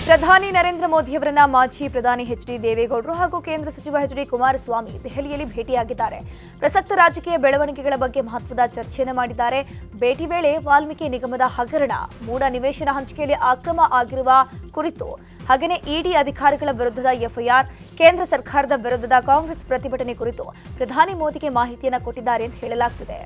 ಪ್ರಧಾನಿ ನರೇಂದ್ರ ಮೋದಿಯವರನ್ನ ಮಾಜಿ ಪ್ರಧಾನಿ ಎಚ್ ಡಿ ದೇವೇಗೌಡರು ಹಾಗೂ ಕೇಂದ್ರ ಸಚಿವ ಎಚ್ ಡಿ ಕುಮಾರಸ್ವಾಮಿ ದೆಹಲಿಯಲ್ಲಿ ಭೇಟಿಯಾಗಿದ್ದಾರೆ ಪ್ರಸಕ್ತ ರಾಜಕೀಯ ಬೆಳವಣಿಗೆಗಳ ಬಗ್ಗೆ ಮಹತ್ವದ ಚರ್ಚೆಯನ್ನು ಮಾಡಿದ್ದಾರೆ ಭೇಟಿ ವೇಳೆ ವಾಲ್ಮೀಕಿ ನಿಗಮದ ಹಗರಣ ಮೂಡ ನಿವೇಶನ ಹಂಚಿಕೆಯಲ್ಲಿ ಅಕ್ರಮ ಆಗಿರುವ ಕುರಿತು ಹಾಗೆಯೇ ಇಡಿ ಅಧಿಕಾರಿಗಳ ವಿರುದ್ಧದ ಎಫ್ಐಆರ್ ಕೇಂದ್ರ ಸರ್ಕಾರದ ವಿರುದ್ಧದ ಕಾಂಗ್ರೆಸ್ ಪ್ರತಿಭಟನೆ ಕುರಿತು ಪ್ರಧಾನಿ ಮೋದಿಗೆ ಮಾಹಿತಿಯನ್ನು ಕೊಟ್ಟಿದ್ದಾರೆ ಅಂತ ಹೇಳಲಾಗ್ತಿದೆ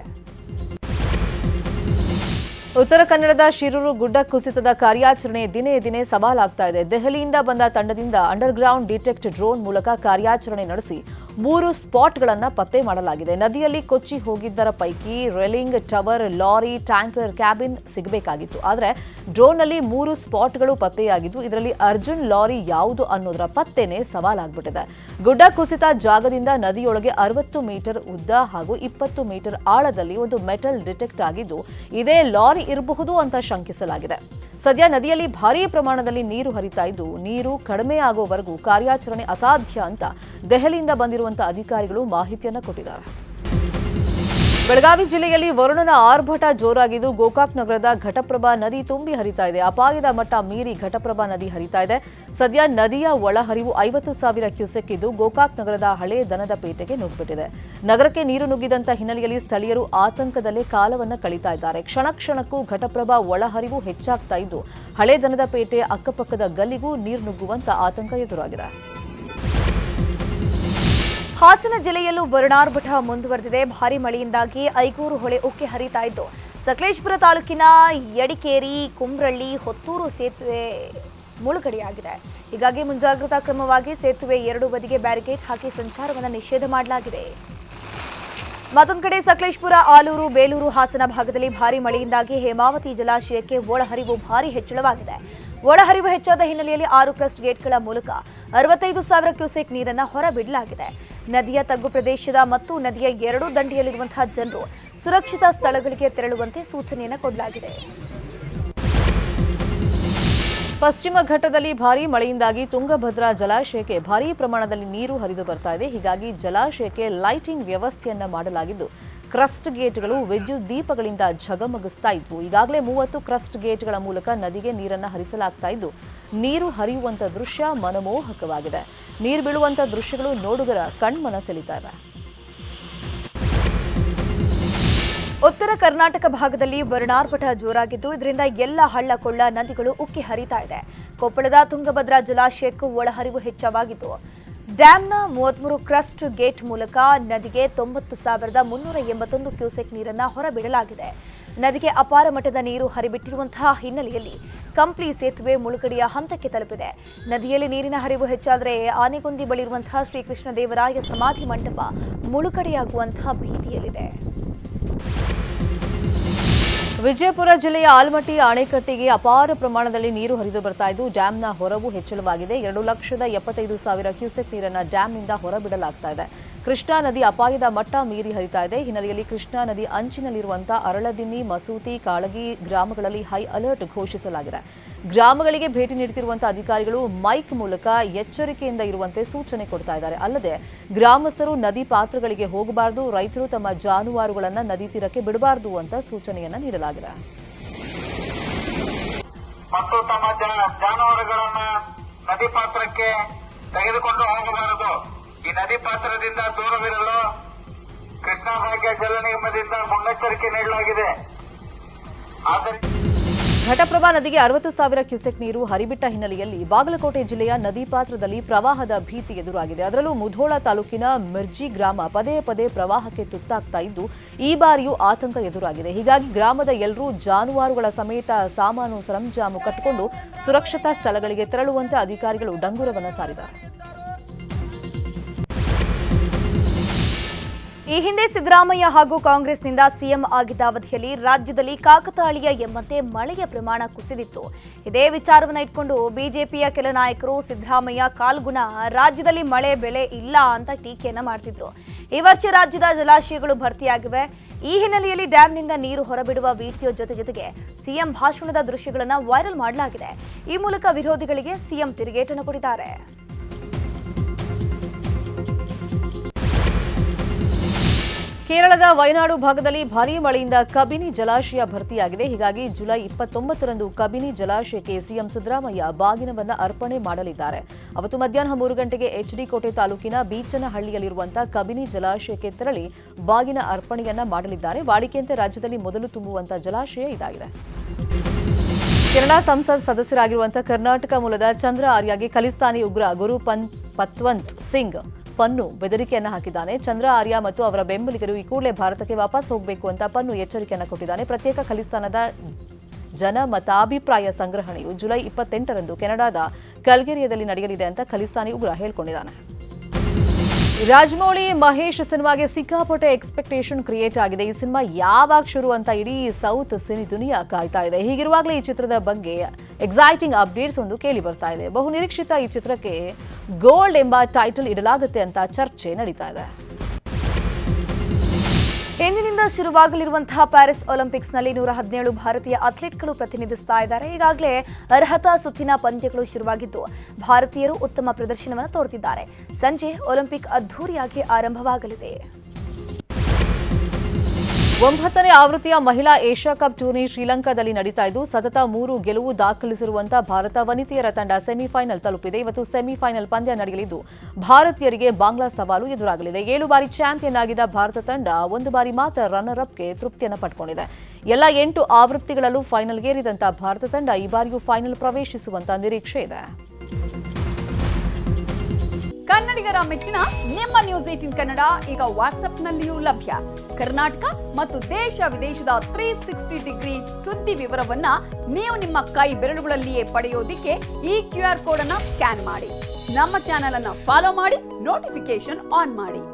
ಉತ್ತರ ಕನ್ನಡದ ಶಿರೂರು ಗುಡ್ಡ ಕುಸಿತದ ಕಾರ್ಯಾಚರಣೆ ದಿನೇ ದಿನೇ ಸವಾಲಾಗ್ತಾ ಇದೆ ದೆಹಲಿಯಿಂದ ಬಂದ ತಂಡದಿಂದ ಅಂಡರ್ಗ್ರೌಂಡ್ ಡಿಟೆಕ್ಟ್ ಡ್ರೋನ್ ಮೂಲಕ ಕಾರ್ಯಾಚರಣೆ ನಡೆಸಿ ಮೂರು ಸ್ಪಾಟ್ಗಳನ್ನು ಪತ್ತೆ ಮಾಡಲಾಗಿದೆ ನದಿಯಲ್ಲಿ ಕೊಚ್ಚಿ ಹೋಗಿದ್ದರ ಪೈಕಿ railing tower lorry tanker cabin ಸಿಗಬೇಕಾಗಿತ್ತು ಆದರೆ ಡ್ರೋನ್ನಲ್ಲಿ ಮೂರು ಸ್ಪಾಟ್ಗಳು ಪತ್ತೆಯಾಗಿದ್ದು ಇದರಲ್ಲಿ ಅರ್ಜುನ್ ಲಾರಿ ಯಾವುದು ಅನ್ನೋದರ ಪತ್ತೆನೇ ಸವಾಲಾಗ್ಬಿಟ್ಟಿದೆ ಗುಡ್ಡ ಕುಸಿತ ಜಾಗದಿಂದ ನದಿಯೊಳಗೆ ಅರವತ್ತು ಮೀಟರ್ ಉದ್ದ ಹಾಗೂ ಇಪ್ಪತ್ತು ಮೀಟರ್ ಆಳದಲ್ಲಿ ಒಂದು ಮೆಟಲ್ ಡಿಟೆಕ್ಟ್ ಆಗಿದ್ದು ಇದೇ ಲಾರಿ ಇರಬಹುದು ಅಂತ ಶಂಕಿಸಲಾಗಿದೆ ಸದ್ಯ ನದಿಯಲ್ಲಿ ಭಾರೀ ಪ್ರಮಾಣದಲ್ಲಿ ನೀರು ಹರಿತಾ ಇದ್ದು ನೀರು ಕಡಿಮೆ ಆಗುವವರೆಗೂ ಕಾರ್ಯಾಚರಣೆ ಅಸಾಧ್ಯ ಅಂತ ದೆಹಲಿಯಿಂದ ಬಂದಿರುವಂತಹ ಅಧಿಕಾರಿಗಳು ಮಾಹಿತಿಯನ್ನ ಕೊಟ್ಟಿದ್ದಾರೆ ಬೆಳಗಾವಿ ಜಿಲ್ಲೆಯಲ್ಲಿ ವರುಣನ ಆರ್ಭಟ ಜೋರಾಗಿದ್ದು ಗೋಕಾಕ್ ನಗರದ ಘಟಪ್ರಭಾ ನದಿ ತುಂಬಿ ಹರಿತಾ ಇದೆ ಅಪಾಯದ ಮಟ್ಟ ಮೀರಿ ಘಟಪ್ರಭಾ ನದಿ ಹರಿತಾ ಇದೆ ಸದ್ಯ ನದಿಯ ಒಳಹರಿವು ಐವತ್ತು ಸಾವಿರ ಕ್ಯೂಸೆಕ್ ಇದ್ದು ಗೋಕಾಕ್ ನಗರದ ಹಳೆ ದನದ ಪೇಟೆಗೆ ನುಗ್ಗಿಬಿಟ್ಟಿದೆ ನಗರಕ್ಕೆ ನೀರು ನುಗ್ಗಿದಂತ ಹಿನ್ನೆಲೆಯಲ್ಲಿ ಸ್ಥಳೀಯರು ಆತಂಕದಲ್ಲೇ ಕಾಲವನ್ನ ಕಳೀತಾ ಇದ್ದಾರೆ ಕ್ಷಣ ಕ್ಷಣಕ್ಕೂ ಘಟಪ್ರಭಾ ಒಳಹರಿವು ಹೆಚ್ಚಾಗ್ತಾ ಇದ್ದು ಹಳೆ ದನದ ಪೇಟೆ ಅಕ್ಕಪಕ್ಕದ ಗಲ್ಲಿಗೂ ನೀರು ನುಗ್ಗುವಂತ ಆತಂಕ ಎದುರಾಗಿದೆ ಹಾಸನ ಜಿಲ್ಲೆಯಲ್ಲೂ ವರುಣಾರ್ಭಟ ಮುಂದುವರೆದಿದೆ ಭಾರಿ ಮಳೆಯಿಂದಾಗಿ ಐಗೂರು ಹೊಳೆ ಉಕ್ಕಿ ಹರಿತಾ ಇದ್ದು ಸಕಲೇಶಪುರ ತಾಲೂಕಿನ ಯಡಿಕೇರಿ ಕುಮ್ರಳ್ಳಿ ಹೊತ್ತೂರು ಸೇತುವೆ ಮುಳುಗಡೆಯಾಗಿದೆ ಹೀಗಾಗಿ ಮುಂಜಾಗ್ರತಾ ಕ್ರಮವಾಗಿ ಸೇತುವೆ ಎರಡು ಬದಿಗೆ ಬ್ಯಾರಿಕೇಡ್ ಹಾಕಿ ಸಂಚಾರವನ್ನು ನಿಷೇಧ ಮಾಡಲಾಗಿದೆ ಮತ್ತೊಂದು ಕಡೆ ಸಕಲೇಶಪುರ ಆಲೂರು ಬೇಲೂರು ಹಾಸನ ಭಾಗದಲ್ಲಿ ಭಾರಿ ಮಳೆಯಿಂದಾಗಿ ಹೇಮಾವತಿ ಜಲಾಶಯಕ್ಕೆ ಒಳಹರಿವು ಭಾರಿ ಹೆಚ್ಚಳವಾಗಿದೆ ಒಳಹರಿವು ಹೆಚ್ಚಾದ ಹಿನ್ನೆಲೆಯಲ್ಲಿ ಆರು ಕ್ರಸ್ಟ್ ಗೇಟ್ಗಳ ಮೂಲಕ ಅರವತ್ತೈದು ಸಾವಿರ ಕ್ಯೂಸೆಕ್ ನೀರನ್ನು ಹೊರಬಿಡಲಾಗಿದೆ ನದಿಯ ತಗ್ಗು ಪ್ರದೇಶದ ಮತ್ತು ನದಿಯ ಎರಡೂ ದಂಡೆಯಲ್ಲಿರುವಂತಹ ಜನರು ಸುರಕ್ಷಿತ ಸ್ಥಳಗಳಿಗೆ ತೆರಳುವಂತೆ ಸೂಚನೆಯನ್ನು ಕೊಡಲಾಗಿದೆ ಪಶ್ಚಿಮ ಘಟ್ಟದಲ್ಲಿ ಭಾರೀ ಮಳೆಯಿಂದಾಗಿ ತುಂಗಭದ್ರಾ ಜಲಾಶಯಕ್ಕೆ ಭಾರೀ ಪ್ರಮಾಣದಲ್ಲಿ ನೀರು ಹರಿದು ಬರ್ತಾ ಇದೆ ಹೀಗಾಗಿ ಜಲಾಶಯಕ್ಕೆ ಲೈಟಿಂಗ್ ವ್ಯವಸ್ಥೆಯನ್ನ ಮಾಡಲಾಗಿದ್ದು ಕ್ರಸ್ಟ್ ಗೇಟ್ಗಳು ವಿದ್ಯುತ್ ದೀಪಗಳಿಂದ ಝಗಮಗಿಸ್ತಾ ಇದ್ವು ಈಗಾಗಲೇ ಮೂವತ್ತು ಕ್ರಸ್ಟ್ ಗೇಟ್ಗಳ ಮೂಲಕ ನದಿಗೆ ನೀರನ್ನು ಹರಿಸಲಾಗ್ತಾ ಇದ್ದು ನೀರು ಹರಿಯುವಂತ ದೃಶ್ಯ ಮನಮೋಹಕವಾಗಿದೆ ನೀರು ಬೀಳುವಂತ ದೃಶ್ಯಗಳು ನೋಡುಗರ ಕಣ್ಮನ ಸೆಳೀತಾ ಇವೆ ಉತ್ತರ ಕರ್ನಾಟಕ ಭಾಗದಲ್ಲಿ ವರುಣಾರ್ಭಟ ಜೋರಾಗಿದ್ದು ಇದರಿಂದ ಎಲ್ಲ ಹಳ್ಳ ಕೊಳ್ಳ ನದಿಗಳು ಉಕ್ಕಿ ಹರಿತಾ ಇದೆ ಕೊಪ್ಪಳದ ತುಂಗಭದ್ರಾ ಜಲಾಶಯಕ್ಕೂ ಒಳಹರಿವು ಹೆಚ್ಚವಾಗಿದ್ದು ಡ್ಯಾಂನ ಮೂವತ್ಮೂರು ಕ್ರಸ್ಟ್ ಗೇಟ್ ಮೂಲಕ ನದಿಗೆ ತೊಂಬತ್ತು ಸಾವಿರದ ಮುನ್ನೂರ ಎಂಬತ್ತೊಂದು ಕ್ಯೂಸೆಕ್ ನೀರನ್ನು ಹೊರಬಿಡಲಾಗಿದೆ ನದಿಗೆ ಅಪಾರ ಮಟ್ಟದ ನೀರು ಹರಿಬಿಟ್ಟಿರುವಂತಹ ಹಿನ್ನೆಲೆಯಲ್ಲಿ ಕಂಪ್ಲಿ ಸೇತುವೆ ಮುಳುಗಡೆಯ ಹಂತಕ್ಕೆ ತಲುಪಿದೆ ನದಿಯಲ್ಲಿ ನೀರಿನ ಹರಿವು ಹೆಚ್ಚಾದರೆ ಆನೆಗೊಂದಿ ಬಳಿ ಇರುವಂತಹ ಶ್ರೀಕೃಷ್ಣ ದೇವರಾಯ ಸಮಾಧಿ ಮಂಟಪ ಮುಳುಗಡೆಯಾಗುವಂತಹ ಭೀತಿಯಲ್ಲಿದೆ ವಿಜಯಪುರ ಜಿಲ್ಲೆಯ ಆಲಮಟ್ಟಿ ಅಣೆಕಟ್ಟಿಗೆ ಅಪಾರ ಪ್ರಮಾಣದಲ್ಲಿ ನೀರು ಹರಿದು ಬರ್ತಾ ಇದ್ದು ಡ್ಯಾಂನ ಹೊರವು ಹೆಚ್ಚಳವಾಗಿದೆ ಎರಡು ಲಕ್ಷದ ಎಪ್ಪತ್ತೈದು ಸಾವಿರ ಕ್ಯೂಸೆಕ್ ನೀರನ್ನು ಡ್ಯಾಂನಿಂದ ಹೊರಬಿಡಲಾಗ್ತಾ ಇದೆ ಕೃಷ್ಣಾ ನದಿ ಅಪಾಯದ ಮಟ್ಟ ಮೀರಿ ಹರಿತಾ ಇದೆ ಹಿನ್ನೆಲೆಯಲ್ಲಿ ಕೃಷ್ಣಾ ನದಿ ಅಂಚಿನಲ್ಲಿರುವಂತಹ ಅರಳದಿನ್ನಿ ಮಸೂತಿ ಕಾಳಗಿ ಗ್ರಾಮಗಳಲ್ಲಿ ಹೈ ಅಲರ್ಟ್ ಘೋಷಿಸಲಾಗಿದೆ ಗ್ರಾಮಗಳಿಗೆ ಭೇಟಿ ನೀಡುತ್ತಿರುವಂತಹ ಅಧಿಕಾರಿಗಳು ಮೈಕ್ ಮೂಲಕ ಎಚ್ಚರಿಕೆಯಿಂದ ಇರುವಂತೆ ಸೂಚನೆ ಕೊಡ್ತಾ ಇದ್ದಾರೆ ಅಲ್ಲದೆ ಗ್ರಾಮಸ್ಥರು ನದಿ ಪಾತ್ರಗಳಿಗೆ ಹೋಗಬಾರದು ರೈತರು ತಮ್ಮ ಜಾನುವಾರುಗಳನ್ನು ನದಿ ತೀರಕ್ಕೆ ಬಿಡಬಾರದು ಅಂತ ಸೂಚನೆಯನ್ನ ನೀಡಲಾಗಿದೆ ಮತ್ತು ತಮ್ಮ ಜ- ಜಾನುವಾರುಗಳನ್ನ ನದಿ ಪಾತ್ರಕ್ಕೆ ತೆಗೆದುಕೊಂಡು ಹೋಗಬಾರದು ಈ ನದಿ ಪಾತ್ರದಿಂದ ದೂರವಿರಲು ಕೃಷ್ಣಾ ಭಾಗ್ಯ ಜಲ ನಿಗಮದಿಂದ ಮುನ್ನೆಚ್ಚರಿಕೆ ನೀಡಲಾಗಿದೆ ಆದ್ದರಿಂದ ಘಟಪ್ರಭಾ ನದಿಗೆ ಅರವತ್ತು ಸಾವಿರ ಕ್ಯೂಸೆಕ್ ನೀರು ಹರಿಬಿಟ್ಟ ಹಿನ್ನೆಲೆಯಲ್ಲಿ ಬಾಗಲಕೋಟೆ ಜಿಲ್ಲೆಯ ನದಿ ಪಾತ್ರದಲ್ಲಿ ಪ್ರವಾಹದ ಭೀತಿ ಎದುರಾಗಿದೆ ಅದರಲ್ಲೂ ಮುಧೋಳ ತಾಲೂಕಿನ ಮಿರ್ಜಿ ಗ್ರಾಮ ಪದೇ ಪದೇ ಪ್ರವಾಹಕ್ಕೆ ತುತ್ತಾಗ್ತಾ ಇದ್ದು ಈ ಬಾರಿಯೂ ಆತಂಕ ಎದುರಾಗಿದೆ ಹೀಗಾಗಿ ಗ್ರಾಮದ ಎಲ್ಲರೂ ಜಾನುವಾರುಗಳ ಸಮೇತ ಸಾಮಾನು ಸರಂಜಾಮು ಕಟ್ಟಿಕೊಂಡು ಸುರಕ್ಷತಾ ಸ್ಥಳಗಳಿಗೆ ತೆರಳುವಂತೆ ಅಧಿಕಾರಿಗಳು ಡಂಗುರವನ್ನ ಸಾರಿದ್ದಾರೆ ಈ ಹಿಂದೆ ಸಿದ್ದರಾಮಯ್ಯ ಹಾಗೂ ಕಾಂಗ್ರೆಸ್ನಿಂದ ಸಿಎಂ ಆಗಿದ್ದ ಅವಧಿಯಲ್ಲಿ ರಾಜ್ಯದಲ್ಲಿ ಕಾಕತಾಳೀಯ ಎಂಬಂತೆ ಮಳೆಯ ಪ್ರಮಾಣ ಕುಸಿದಿತ್ತು ಇದೇ ವಿಚಾರವನ್ನ ಇಟ್ಕೊಂಡು ಬಿಜೆಪಿಯ ಕೆಲ ನಾಯಕರು ಸಿದ್ದರಾಮಯ್ಯ ಕಾಲ್ಗುಣ ರಾಜ್ಯದಲ್ಲಿ ಮಳೆ ಬೆಳೆ ಇಲ್ಲ ಅಂತ ಟೀಕೆಯನ್ನ ಮಾಡ್ತಿದ್ರು ಈ ವರ್ಷ ರಾಜ್ಯದ ಜಲಾಶಯಗಳು ಭರ್ತಿಯಾಗಿವೆ ಈ ಹಿನ್ನೆಲೆಯಲ್ಲಿ ಡ್ಯಾಂನಿಂದ ನೀರು ಹೊರಬಿಡುವ ವಿಡಿಯೋ ಜೊತೆ ಜೊತೆಗೆ ಸಿಎಂ ಭಾಷಣದ ದೃಶ್ಯಗಳನ್ನು ವೈರಲ್ ಮಾಡಲಾಗಿದೆ ಈ ಮೂಲಕ ವಿರೋಧಿಗಳಿಗೆ ಸಿಎಂ ತಿರುಗೇಟನ್ನು ಕೊಟ್ಟಿದ್ದಾರೆ ಕೇರಳದ ವಯನಾಡು ಭಾಗದಲ್ಲಿ ಭಾರೀ ಮಳೆಯಿಂದ ಕಬಿನಿ ಜಲಾಶಯ ಭರ್ತಿಯಾಗಿದೆ ಹೀಗಾಗಿ ಜುಲೈ ಇಪ್ಪತ್ತೊಂಬತ್ತರಂದು ಕಬಿನಿ ಜಲಾಶಯಕ್ಕೆ ಸಿಎಂ ಸಿದ್ದರಾಮಯ್ಯ ಬಾಗಿನವನ್ನ ಅರ್ಪಣೆ ಮಾಡಲಿದ್ದಾರೆ ಅವತ್ತು ಮಧ್ಯಾಹ್ನ ಮೂರು ಗಂಟೆಗೆ ಎಚ್ಡಿ ಕೋಟೆ ತಾಲೂಕಿನ ಬೀಚನಹಳ್ಳಿಯಲ್ಲಿರುವಂತಹ ಕಬಿನಿ ಜಲಾಶಯಕ್ಕೆ ತೆರಳಿ ಬಾಗಿನ ಅರ್ಪಣೆಯನ್ನ ಮಾಡಲಿದ್ದಾರೆ ವಾಡಿಕೆಯಂತೆ ರಾಜ್ಯದಲ್ಲಿ ಮೊದಲು ತುಂಬುವಂತಹ ಜಲಾಶಯ ಇದಾಗಿದೆ ಕೆನಡಾ ಸಂಸತ್ ಸದಸ್ಯರಾಗಿರುವಂತಹ ಕರ್ನಾಟಕ ಮೂಲದ ಚಂದ್ರ ಆರ್ಯಗೆ ಖಲಿಸ್ತಾನಿ ಉಗ್ರ ಗುರು ಪನ್ ಪತ್ವಂತ್ ಸಿಂಗ್ ಪನ್ನು ಬೆದರಿಕೆಯನ್ನ ಹಾಕಿದ್ದಾನೆ ಚಂದ್ರ ಆರ್ಯ ಮತ್ತು ಅವರ ಬೆಂಬಲಿಗರು ಈ ಕೂಡಲೇ ಭಾರತಕ್ಕೆ ವಾಪಸ್ ಹೋಗಬೇಕು ಅಂತ ಪನ್ನು ಎಚ್ಚರಿಕೆಯನ್ನ ಕೊಟ್ಟಿದ್ದಾನೆ ಪ್ರತ್ಯೇಕ ಖಲಿಸ್ತಾನದ ಜನ ಮತಾಭಿಪ್ರಾಯ ಸಂಗ್ರಹಣೆಯು ಜುಲೈ ಇಪ್ಪತ್ತೆಂಟರಂದು ಕೆನಡಾದ ಕಲ್ಗೇರಿಯಾದಲ್ಲಿ ನಡೆಯಲಿದೆ ಅಂತ ಖಲಿಸ್ತಾನಿ ಉಗ್ರ ಹೇಳ್ಕೊಂಡಿದ್ದಾನೆ ರಾಜಮೌಳಿ ಮಹೇಶ್ ಸಿನಿಮಾಗೆ ಸಿಕ್ಕಾಪಟ್ಟೆ ಎಕ್ಸ್ಪೆಕ್ಟೇಷನ್ ಕ್ರಿಯೇಟ್ ಆಗಿದೆ ಈ ಸಿನಿಮಾ ಯಾವಾಗ ಶುರು ಅಂತ ಇಡೀ ಸೌತ್ ಸಿನಿ ದುನಿಯಾ ಕಾಯ್ತಾ ಇದೆ ಹೀಗಿರುವಾಗಲೇ ಈ ಚಿತ್ರದ ಬಗ್ಗೆ ಎಕ್ಸೈಟಿಂಗ್ ಅಪ್ಡೇಟ್ಸ್ ಒಂದು ಕೇಳಿ ಬರ್ತಾ ಇದೆ ಬಹು ನಿರೀಕ್ಷಿತ ಈ ಚಿತ್ರಕ್ಕೆ ಗೋಲ್ಡ್ ಎಂಬ ಟೈಟಲ್ ಇಡಲಾಗುತ್ತೆ ಅಂತ ಚರ್ಚೆ ನಡೀತಾ ಇದೆ ಇಂದಿನಿಂದ ಶುರುವಾಗಲಿರುವಂತಹ ಪ್ಯಾರಿಸ್ ಒಲಿಂಪಿಕ್ಸ್ನಲ್ಲಿ ನೂರ ಹದಿನೇಳು ಭಾರತೀಯ ಅಥ್ಲೆಟ್ಗಳು ಪ್ರತಿನಿಧಿಸ್ತಾ ಇದ್ದಾರೆ ಈಗಾಗಲೇ ಅರ್ಹತಾ ಸುತ್ತಿನ ಪಂದ್ಯಗಳು ಶುರುವಾಗಿದ್ದು ಭಾರತೀಯರು ಉತ್ತಮ ಪ್ರದರ್ಶನವನ್ನು ತೋರುತ್ತಿದ್ದಾರೆ ಸಂಜೆ ಒಲಿಂಪಿಕ್ ಅದ್ಧೂರಿಯಾಗಿ ಆರಂಭವಾಗಲಿದೆ ಒಂಬತ್ತನೇ ಆವೃತ್ತಿಯ ಮಹಿಳಾ ಏಷ್ಯಾ ಕಪ್ ಟೂರ್ನಿ ಶ್ರೀಲಂಕಾದಲ್ಲಿ ನಡೀತಾ ಇದ್ದು ಸತತ ಮೂರು ಗೆಲುವು ದಾಖಲಿಸಿರುವಂತಹ ಭಾರತ ವನಿತೆಯರ ತಂಡ ಸೆಮಿಫೈನಲ್ ತಲುಪಿದೆ ಇವತ್ತು ಸೆಮಿಫೈನಲ್ ಪಂದ್ಯ ನಡೆಯಲಿದ್ದು ಭಾರತೀಯರಿಗೆ ಬಾಂಗ್ಲಾ ಸವಾಲು ಎದುರಾಗಲಿದೆ ಏಳು ಬಾರಿ ಚಾಂಪಿಯನ್ ಆಗಿದ್ದ ಭಾರತ ತಂಡ ಒಂದು ಬಾರಿ ಮಾತ್ರ ರನ್ನರ್ ಅಪ್ಗೆ ತೃಪ್ತಿಯನ್ನು ಪಡ್ಕೊಂಡಿದೆ ಎಲ್ಲ ಎಂಟು ಆವೃತ್ತಿಗಳಲ್ಲೂ ಫೈನಲ್ಗೇರಿದಂತಹ ಭಾರತ ತಂಡ ಈ ಬಾರಿಯೂ ಫೈನಲ್ ಪ್ರವೇಶಿಸುವಂತ ನಿರೀಕ್ಷೆ ಇದೆ ಕನ್ನಡಿಗರ ಮೆಚ್ಚಿನ ನಿಮ್ಮ ನ್ಯೂಸ್ ಏಟಿನ್ ಕನ್ನಡ ಈಗ ವಾಟ್ಸ್ಆಪ್ನಲ್ಲಿಯೂ ಲಭ್ಯ ಕರ್ನಾಟಕ ಮತ್ತು ದೇಶ ವಿದೇಶದ ತ್ರೀ ಸಿಕ್ಸ್ಟಿ ಡಿಗ್ರಿ ಸುದ್ದಿ ವಿವರವನ್ನ ನೀವು ನಿಮ್ಮ ಕೈ ಬೆರಳುಗಳಲ್ಲಿಯೇ ಪಡೆಯೋದಿಕ್ಕೆ ಈ ಕ್ಯೂ ಆರ್ ಕೋಡ್ ಅನ್ನ ಸ್ಕ್ಯಾನ್ ಮಾಡಿ ನಮ್ಮ ಚಾನೆಲ್ ಅನ್ನ ಫಾಲೋ ಮಾಡಿ ನೋಟಿಫಿಕೇಶನ್ ಆನ್ ಮಾಡಿ